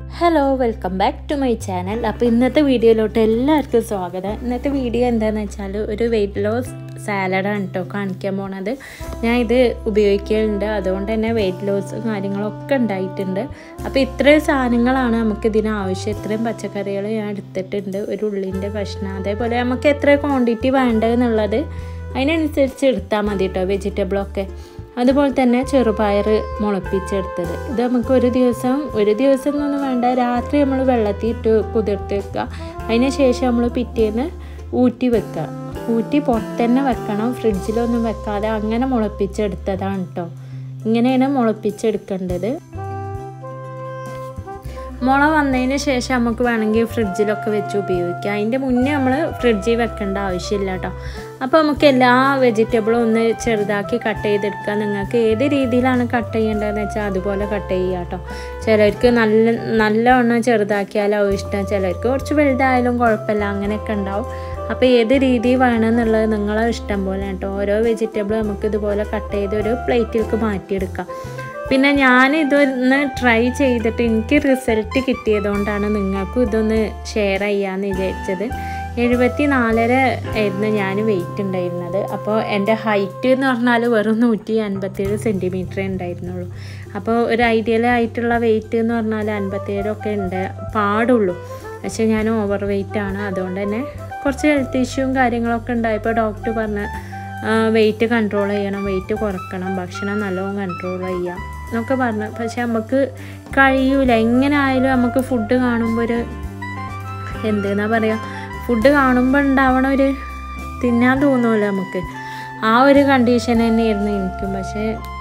hello welcome back to my channel അപ്പോൾ ഇന്നത്തെ വീഡിയോയിലോട്ട് എല്ലാവർക്കും സ്വാഗതം ഇന്നത്തെ വീഡിയോ എന്താണെന്ന് വെച്ചാൽ ഒരു വെയിറ്റ് ലോസ് സാലഡാണ് കേട്ടോ കാണിക്കാൻ പോണത് ഞാൻ ഇത് ഉപയോഗിക്കലുണ്ട് അതുകൊണ്ട് തന്നെ വെയിറ്റ് ലോസ് കാര്യങ്ങളൊക്കെ ഉണ്ടായിട്ടുണ്ട് അപ്പോൾ ഇത്രയും സാധനങ്ങളാണ് നമുക്ക് ഇതിന് ആവശ്യം ഇത്രയും പച്ചക്കറികൾ ഞാൻ എടുത്തിട്ടുണ്ട് ഒരു ഉള്ളിൻ്റെ കഷ്ണം അതേപോലെ നമുക്ക് എത്ര ക്വാണ്ടിറ്റി വേണ്ടതെന്നുള്ളത് അതിനനുസരിച്ച് എടുത്താൽ മതി കേട്ടോ വെജിറ്റബിളൊക്കെ അതുപോലെ തന്നെ ചെറുപയർ മുളപ്പിച്ചെടുത്തത് ഇത് നമുക്ക് ഒരു ദിവസം ഒരു ദിവസം എന്നൊന്നും വേണ്ട രാത്രി നമ്മൾ വെള്ളത്തിൽ ഇട്ട് കുതിർത്ത് വെക്കുക അതിന് ശേഷം നമ്മൾ പിറ്റേന്ന് ഊറ്റി വെക്കുക ഊറ്റി പുറത്ത് തന്നെ വെക്കണം ഫ്രിഡ്ജിലൊന്നും വെക്കാതെ അങ്ങനെ മുളപ്പിച്ചെടുത്തതാണ് കേട്ടോ ഇങ്ങനെയാണ് മുളപ്പിച്ചെടുക്കേണ്ടത് മുള വന്നതിന് ശേഷം നമുക്ക് വേണമെങ്കിൽ ഫ്രിഡ്ജിലൊക്കെ വെച്ച് ഉപയോഗിക്കാം അതിൻ്റെ മുന്നേ നമ്മൾ ഫ്രിഡ്ജിൽ വെക്കേണ്ട ആവശ്യമില്ല കേട്ടോ അപ്പോൾ നമുക്ക് എല്ലാ വെജിറ്റബിളും ഒന്ന് ചെറുതാക്കി കട്ട് ചെയ്തെടുക്കുക നിങ്ങൾക്ക് ഏത് രീതിയിലാണ് കട്ട് ചെയ്യേണ്ടതെന്ന് വെച്ചാൽ അതുപോലെ കട്ട് ചെയ്യുക കേട്ടോ ചിലർക്ക് നല്ല നല്ലവണ്ണം ചെറുതാക്കിയാലാവും ഇഷ്ടം ചിലർക്ക് കുറച്ച് വലുതായാലും കുഴപ്പമില്ല അങ്ങനെയൊക്കെ ഉണ്ടാവും അപ്പോൾ ഏത് രീതി വേണമെന്നുള്ളത് നിങ്ങളെ ഇഷ്ടം പോലെ കേട്ടോ ഓരോ വെജിറ്റബിൾ നമുക്ക് ഇതുപോലെ കട്ട് ചെയ്ത് ഒരു പ്ലേറ്റിലേക്ക് മാറ്റിയെടുക്കാം പിന്നെ ഞാൻ ഇതൊന്ന് ട്രൈ ചെയ്തിട്ട് എനിക്ക് റിസൾട്ട് കിട്ടിയതുകൊണ്ടാണ് നിങ്ങൾക്കും ഇതൊന്ന് ഷെയർ ചെയ്യാമെന്ന് വിചാരിച്ചത് എഴുപത്തി നാലര ആയിരുന്നു ഞാൻ വെയിറ്റ് ഉണ്ടായിരുന്നത് അപ്പോൾ എൻ്റെ ഹൈറ്റ് എന്ന് പറഞ്ഞാൽ വെറും നൂറ്റി അൻപത്തേഴ് സെൻറ്റിമീറ്ററേ ഉണ്ടായിരുന്നുള്ളൂ അപ്പോൾ ഒരു ഐഡിയൽ ആയിട്ടുള്ള വെയിറ്റ് എന്ന് പറഞ്ഞാൽ അൻപത്തേഴൊക്കെ ഉണ്ട് പാടുള്ളൂ പക്ഷേ ഞാൻ ഓവർ വെയിറ്റ് ആണ് അതുകൊണ്ട് തന്നെ കുറച്ച് ഹെൽത്ത് ഇഷ്യൂവും കാര്യങ്ങളൊക്കെ ഉണ്ടായപ്പോൾ ഡോക്ടർ പറഞ്ഞ് വെയിറ്റ് കൺട്രോൾ ചെയ്യണം വെയിറ്റ് കുറക്കണം ഭക്ഷണം നല്ലോണം കൺട്രോൾ ചെയ്യാം എന്നൊക്കെ പറഞ്ഞു പക്ഷെ നമുക്ക് കഴിയൂല എങ്ങനെ ആയാലും നമുക്ക് ഫുഡ് കാണുമ്പോൾ ഒരു എന്തെന്നാ പറയുക ഫുഡ് കാണുമ്പോൾ ഉണ്ടാവണ ഒരു തിന്നാൻ തോന്നുമല്ലോ നമുക്ക് ആ ഒരു കണ്ടീഷൻ തന്നെയായിരുന്നു എനിക്കും പക്ഷേ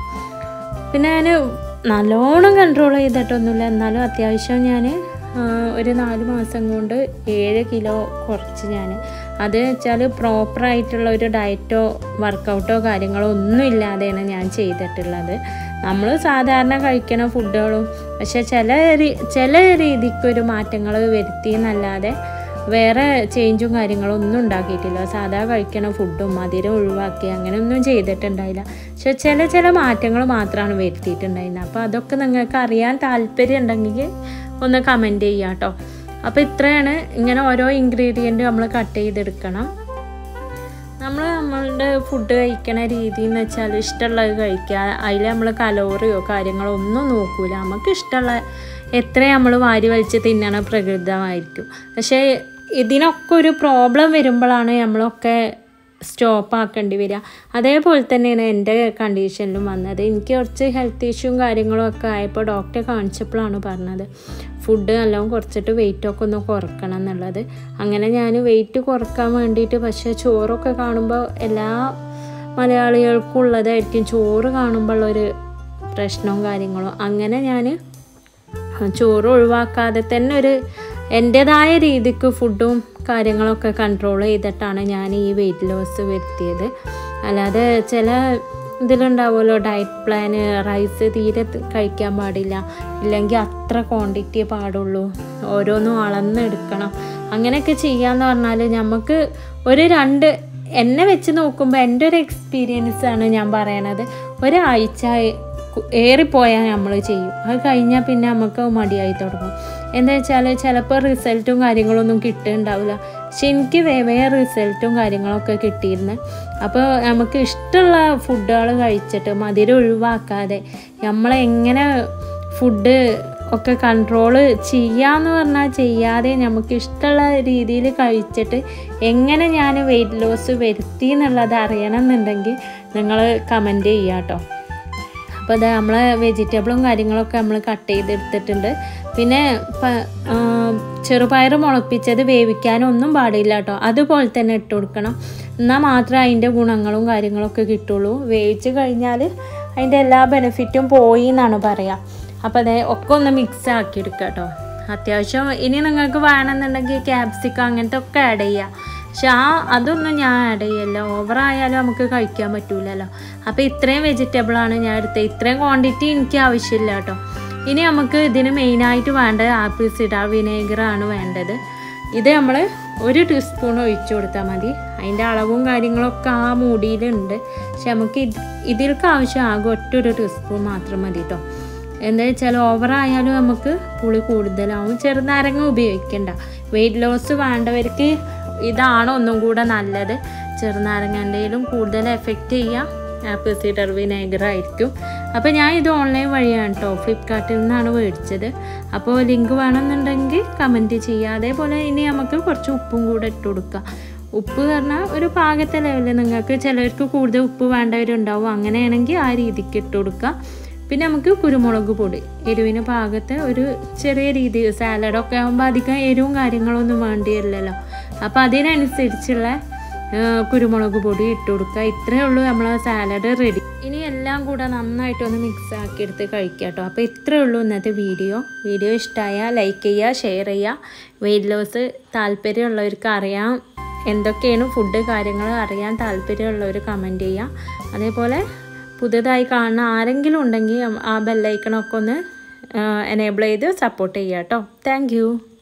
പിന്നെ ഞാൻ നല്ലോണം കൺട്രോൾ ചെയ്തിട്ടൊന്നുമില്ല എന്നാലും അത്യാവശ്യം ഞാൻ ഒരു നാല് മാസം കൊണ്ട് ഏഴ് കിലോ കുറച്ച് ഞാൻ അത് വെച്ചാൽ പ്രോപ്പറായിട്ടുള്ള ഒരു ഡയറ്റോ വർക്കൗട്ടോ കാര്യങ്ങളോ ഒന്നും ഇല്ലാതെയാണ് ഞാൻ ചെയ്തിട്ടുള്ളത് നമ്മൾ സാധാരണ കഴിക്കണ ഫുഡുകളും പക്ഷെ ചില ചില രീതിക്കൊരു മാറ്റങ്ങൾ വരുത്തി എന്നല്ലാതെ വേറെ ചേഞ്ചും കാര്യങ്ങളും ഒന്നും ഉണ്ടാക്കിയിട്ടില്ല സാധാ കഴിക്കണ ഫുഡും മധുരം ഒഴിവാക്കി അങ്ങനെയൊന്നും ചെയ്തിട്ടുണ്ടായില്ല പക്ഷെ ചില ചില മാറ്റങ്ങൾ മാത്രമാണ് വരുത്തിയിട്ടുണ്ടായിരുന്നത് അപ്പോൾ അതൊക്കെ നിങ്ങൾക്ക് അറിയാൻ താല്പര്യം ഉണ്ടെങ്കിൽ ഒന്ന് കമൻറ്റ് ചെയ്യുക കേട്ടോ അപ്പോൾ ഇത്രയാണ് ഇങ്ങനെ ഓരോ ഇൻഗ്രീഡിയൻറ്റ് നമ്മൾ കട്ട് ചെയ്തെടുക്കണം നമ്മൾ നമ്മളുടെ ഫുഡ് കഴിക്കണ രീതി എന്ന് വെച്ചാൽ ഇഷ്ടമുള്ളത് കഴിക്കുക അതിൽ നമ്മൾ കലോറിയോ കാര്യങ്ങളോ ഒന്നും നോക്കൂല നമുക്ക് ഇഷ്ടമുള്ള എത്ര നമ്മൾ വാരി വലിച്ച് തിന്നണ പ്രകൃതമായിരിക്കും പക്ഷേ ഇതിനൊക്കെ ഒരു പ്രോബ്ലം വരുമ്പോഴാണ് നമ്മളൊക്കെ സ്റ്റോപ്പ് ആക്കേണ്ടി വരിക അതേപോലെ തന്നെയാണ് എൻ്റെ കണ്ടീഷനിലും വന്നത് എനിക്ക് കുറച്ച് ഹെൽത്ത് ഇഷ്യൂവും കാര്യങ്ങളും ഒക്കെ ആയപ്പോൾ ഡോക്ടറെ കാണിച്ചപ്പോഴാണ് പറഞ്ഞത് ഫുഡ് നല്ലോണം കുറച്ചിട്ട് വെയിറ്റൊക്കെ ഒന്ന് കുറക്കണം എന്നുള്ളത് അങ്ങനെ ഞാൻ വെയിറ്റ് കുറക്കാൻ വേണ്ടിയിട്ട് പക്ഷേ ചോറൊക്കെ കാണുമ്പോൾ എല്ലാ മലയാളികൾക്കും ഉള്ളതായിരിക്കും ചോറ് കാണുമ്പോൾ ഒരു പ്രശ്നവും കാര്യങ്ങളും അങ്ങനെ ഞാൻ ചോറ് ഒഴിവാക്കാതെ തന്നെ ഒരു എൻ്റേതായ രീതിക്ക് ഫുഡും കാര്യങ്ങളൊക്കെ കൺട്രോൾ ചെയ്തിട്ടാണ് ഞാൻ ഈ വെയിറ്റ് ലോസ് വരുത്തിയത് അല്ലാതെ ചില ഇതിലുണ്ടാവുമല്ലോ ഡയറ്റ് പ്ലാന് റൈസ് തീരെ കഴിക്കാൻ പാടില്ല ഇല്ലെങ്കിൽ അത്ര ക്വാണ്ടിറ്റിയെ പാടുള്ളൂ ഓരോന്നും അളന്നെടുക്കണം അങ്ങനെയൊക്കെ ചെയ്യാന്ന് പറഞ്ഞാൽ നമുക്ക് ഒരു രണ്ട് എന്നെ വെച്ച് നോക്കുമ്പോൾ എൻ്റെ ഒരു എക്സ്പീരിയൻസ് ആണ് ഞാൻ പറയണത് ഒരാഴ്ച ഏറിപ്പോയാൽ നമ്മൾ ചെയ്യും അത് കഴിഞ്ഞാൽ പിന്നെ നമുക്ക് മടിയായി തുടങ്ങും എന്താ വെച്ചാൽ ചിലപ്പോൾ റിസൾട്ടും കാര്യങ്ങളൊന്നും കിട്ടുന്നുണ്ടാവില്ല പക്ഷെ എനിക്ക് വേവേ റിസൾട്ടും കാര്യങ്ങളൊക്കെ കിട്ടിയിരുന്നു അപ്പോൾ നമുക്ക് ഇഷ്ടമുള്ള ഫുഡുകൾ കഴിച്ചിട്ട് മധുരം ഒഴിവാക്കാതെ നമ്മളെങ്ങനെ ഫുഡ് ഒക്കെ കൺട്രോൾ ചെയ്യാന്ന് പറഞ്ഞാൽ ചെയ്യാതെ നമുക്ക് ഇഷ്ടമുള്ള രീതിയിൽ കഴിച്ചിട്ട് എങ്ങനെ ഞാൻ വെയിറ്റ് ലോസ് വരുത്തി എന്നുള്ളത് അറിയണം എന്നുണ്ടെങ്കിൽ നിങ്ങൾ കമൻറ്റ് ചെയ്യുക കേട്ടോ അപ്പോൾ അത് നമ്മൾ വെജിറ്റബിളും കാര്യങ്ങളൊക്കെ നമ്മൾ കട്ട് ചെയ്തെടുത്തിട്ടുണ്ട് പിന്നെ ചെറുപയർ മുളപ്പിച്ചത് വേവിക്കാനൊന്നും പാടില്ല കേട്ടോ അതുപോലെ തന്നെ ഇട്ട് കൊടുക്കണം എന്നാൽ മാത്രമേ അതിൻ്റെ ഗുണങ്ങളും കാര്യങ്ങളൊക്കെ കിട്ടുള്ളൂ വേവിച്ച് കഴിഞ്ഞാൽ അതിൻ്റെ എല്ലാ ബെനിഫിറ്റും പോയി എന്നാണ് പറയുക അപ്പോൾ അതേ ഒക്കെ ഒന്ന് മിക്സ് ആക്കി എടുക്കുക കേട്ടോ അത്യാവശ്യം ഇനി നിങ്ങൾക്ക് വേണമെന്നുണ്ടെങ്കിൽ ക്യാപ്സിക്കം അങ്ങനത്തെ ഒക്കെ ആഡ് ചെയ്യുക പക്ഷെ ആ അതൊന്നും ഞാൻ ആഡ് ചെയ്യല്ല ഓവറായാലും നമുക്ക് കഴിക്കാൻ പറ്റൂലല്ലോ അപ്പോൾ ഇത്രയും വെജിറ്റബിളാണ് ഞാൻ എടുത്തത് ഇത്രയും ക്വാണ്ടിറ്റി എനിക്ക് ആവശ്യമില്ല കേട്ടോ ഇനി നമുക്ക് ഇതിന് മെയിനായിട്ട് വേണ്ടത് ആപ്പിൾ സിഡാർ വിനേഗറാണ് വേണ്ടത് ഇത് നമ്മൾ ഒരു ടീസ്പൂൺ ഒഴിച്ചു കൊടുത്താൽ മതി അതിൻ്റെ അളവും കാര്യങ്ങളൊക്കെ ആ മൂടിയിലുണ്ട് പക്ഷെ നമുക്ക് ഇത് ഇതിൽക്ക് ആവശ്യം ആകെ ഒറ്റൊരു ടീസ്പൂൺ മാത്രം മതി കേട്ടോ എന്താ വെച്ചാൽ ഓവറായാലും നമുക്ക് പുളി കൂടുതലാവും ചെറുനാരങ്ങ ഉപയോഗിക്കണ്ട വെയിറ്റ് ലോസ് വേണ്ടവർക്ക് ഇതാണ് ഒന്നും കൂടെ നല്ലത് ചെറുനാരങ്ങൻ്റെയിലും കൂടുതൽ എഫക്റ്റ് ചെയ്യുക ആപ്പിൾ സീഡർ വിനേഗർ ആയിരിക്കും അപ്പോൾ ഞാൻ ഇത് ഓൺലൈൻ വഴിയാണ് കേട്ടോ ഫ്ലിപ്കാർട്ടിൽ നിന്നാണ് മേടിച്ചത് അപ്പോൾ ലിങ്ക് വേണമെന്നുണ്ടെങ്കിൽ കമൻറ്റ് ചെയ്യുക അതേപോലെ ഇനി നമുക്ക് കുറച്ച് ഉപ്പും കൂടെ ഇട്ട് കൊടുക്കുക ഉപ്പ് പറഞ്ഞാൽ ഒരു പാകത്തെ ലെവലിൽ നിങ്ങൾക്ക് ചിലർക്ക് കൂടുതൽ ഉപ്പ് വേണ്ടവരുണ്ടാവും അങ്ങനെയാണെങ്കിൽ ആ രീതിക്ക് ഇട്ട് കൊടുക്കുക പിന്നെ നമുക്ക് കുരുമുളക് പൊടി എരിവിന് പാകത്ത് ഒരു ചെറിയ രീതിയിൽ സാലഡൊക്കെ ആകുമ്പോൾ അധികം എരിവും കാര്യങ്ങളൊന്നും വേണ്ടിയില്ലല്ലോ അപ്പോൾ അതിനനുസരിച്ചുള്ള ആ, കുരുമുളക് പൊടി ഇട്ട് കൊടുക്കുക ഇത്രയേ ഉള്ളൂ നമ്മളെ സാലഡ് റെഡി ഇനി എല്ലാം കൂടെ നന്നായിട്ടൊന്ന് മിക്സ് ആക്കി എടുത്ത് കഴിക്കുക കേട്ടോ അപ്പോൾ ഇത്രയേ ഉള്ളൂ ഇന്നത്തെ വീഡിയോ വീഡിയോ ഇഷ്ടമായാൽ ലൈക്ക് ചെയ്യുക ഷെയർ ചെയ്യുക വെയിറ്റ് ലോസ് താല്പര്യമുള്ളവർക്ക് അറിയാം എന്തൊക്കെയാണ് ഫുഡ് കാര്യങ്ങൾ അറിയാൻ താല്പര്യമുള്ളവർ കമൻറ്റ് ചെയ്യുക അതേപോലെ പുതുതായി കാണുന്ന ആരെങ്കിലും ഉണ്ടെങ്കിൽ ആ ബെല്ലൈക്കണൊക്കെ ഒന്ന് എനേബിൾ ചെയ്ത് സപ്പോർട്ട് ചെയ്യുക കേട്ടോ താങ്ക്